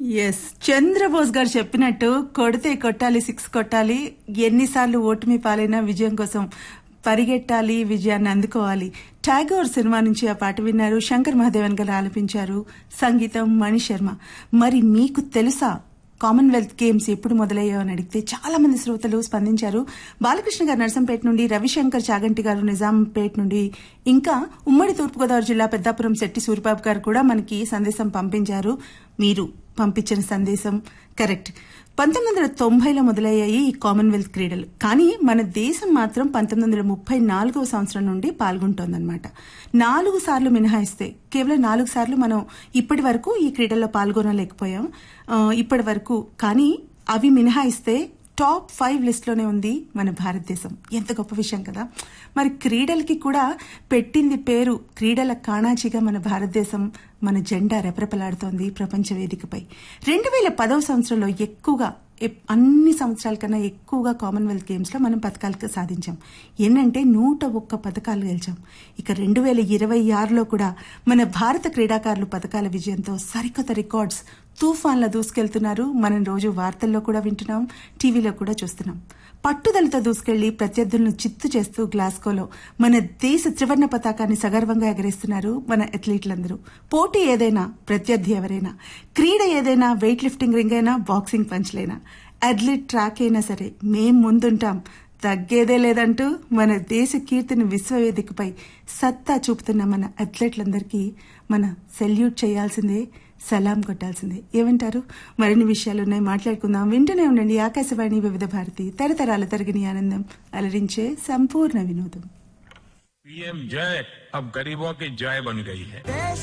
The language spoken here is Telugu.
ఎస్ చంద్రబోస్ గారు చెప్పినట్టు కొడితే కొట్టాలి సిక్స్ కొట్టాలి ఎన్నిసార్లు ఓటమి పాలైనా విజయం కోసం పరిగెట్టాలి విజయాన్ని అందుకోవాలి టాగోర్ సినిమా నుంచి ఆ పాట విన్నారు శంకర్ మహాదేవన్ గారు ఆలపించారు సంగీతం మణి శర్మ మరి మీకు తెలుసా కామన్వెల్త్ గేమ్స్ ఎప్పుడు మొదలయ్యాయో అని అడిగితే చాలా మంది శ్రోతలు స్పందించారు బాలకృష్ణ గారు నర్సంపేట నుండి రవిశంకర్ చాగంటి గారు నిజాంపేట నుండి ఇంకా ఉమ్మడి తూర్పుగోదావరి జిల్లా పెద్దాపురం శెట్టి సూరిబాబు గారు కూడా మనకి సందేశం పంపించారు మీరు పంపించిన సందేశం కరెక్ట్ పంతొమ్మిది వందల తొంభైలో మొదలయ్యాయి ఈ కామన్వెల్త్ క్రీడలు కానీ మన దేశం మాత్రం పంతొమ్మిది వందల ముప్పై నాలుగవ సంవత్సరం నుండి పాల్గొంటోందన్నమాట నాలుగు సార్లు మినహాయిస్తే కేవలం నాలుగు సార్లు మనం ఇప్పటి వరకు ఈ క్రీడల్లో పాల్గొనలేకపోయాం ఆ, ఇప్పటి వరకు కానీ అవి మినహాయిస్తే టాప్ ఫైవ్ లిస్ట్ లోనే ఉంది మన భారతదేశం ఎంత గొప్ప విషయం కదా మరి క్రీడలకి కూడా పెట్టింది పేరు క్రీడల కాణాచిగా మన భారతదేశం మన జెండా రెపరెపలాడుతోంది ప్రపంచ వేదికపై రెండు వేల పదవ సంవత్సరంలో ఎక్కువగా ఎప్- అన్ని సంవత్సరాల కన్నా ఎక్కువగా కామన్వెల్త్ గేమ్స్ లో మనం పథకాలు సాధించాం ఏంటంటే నూట ఒక్క పథకాలు గెలిచాం ఇక రెండు వేల ఇరవై ఆరులో కూడా మన భారత క్రీడాకారులు పథకాల విజయంతో సరికొత్త రికార్డ్స్ తుఫాన్ల దూసుకెళ్తున్నారు మనం రోజు వార్తల్లో కూడా వింటున్నాం టీవీలో కూడా చూస్తున్నాం పట్టుదలతో దూసుకెళ్లి ప్రత్యర్థులను చిత్తు చేస్తూ గ్లాస్కోలో మన దేశ త్రివర్ణ పతాకాన్ని సగర్వంగా ఎగరేస్తున్నారు మన అథ్లీట్లందరూ పోటీ ఏదైనా ప్రత్యర్థి ఎవరైనా క్రీడ ఏదైనా వెయిట్ లిఫ్టింగ్ రింగ్ అయినా బాక్సింగ్ పంచ్లైనా అథ్లీట్ ట్రాక్ అయినా సరే మేం ముందుంటాం తగ్గేదే లేదంటూ మన దేశ కీర్తిని విశ్వవేదికపై సత్తా చూపుతున్న మన అథ్లెట్లందరికీ మన సెల్యూట్ చేయాల్సిందే సలాం కొట్టాల్సిందే ఏమంటారు మరిన్ని విషయాలున్నాయి మాట్లాడుకుందాం వింటూనే ఉండండి ఆకాశవాణి వివిధ భారతి తరతరాల తరగని ఆనందం అలరించే సంపూర్ణ వినోదం पीएम जय अब गरीबों की जय बन गई है देश